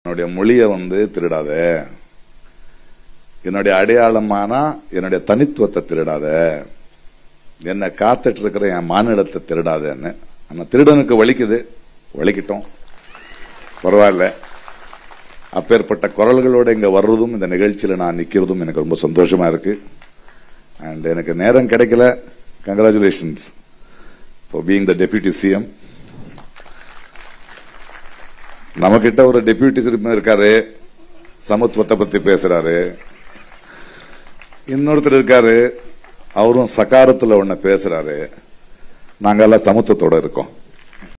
என்னுடைய மொழியை வந்து திருடாத என்னுடைய அடையாளமான என்னுடைய தனித்துவத்தை திருடாத என்னை காத்துட்டு இருக்கிற என் மானிடத்தை திருடாதன்னு ஆனா திருடனுக்கு வலிக்குது வலிக்கிட்டோம் பரவாயில்ல அப்பேற்பட்ட குரல்களோட இங்க வர்றதும் இந்த நிகழ்ச்சியில நான் நிக்கிறதும் எனக்கு ரொம்ப சந்தோஷமா இருக்கு அண்ட் எனக்கு நேரம் கிடைக்கல congratulations for being the deputy CM நம்மகிட்ட ஒரு டெபியூட்டி சிஎம் இருக்காரு சமத்துவத்தை பத்தி பேசுறாரு இன்னொருத்தர் இருக்காரு அவரும் சகாரத்துல ஒண்ணு பேசுறாரு நாங்கெல்லாம் சமத்துவத்தோட இருக்கோம்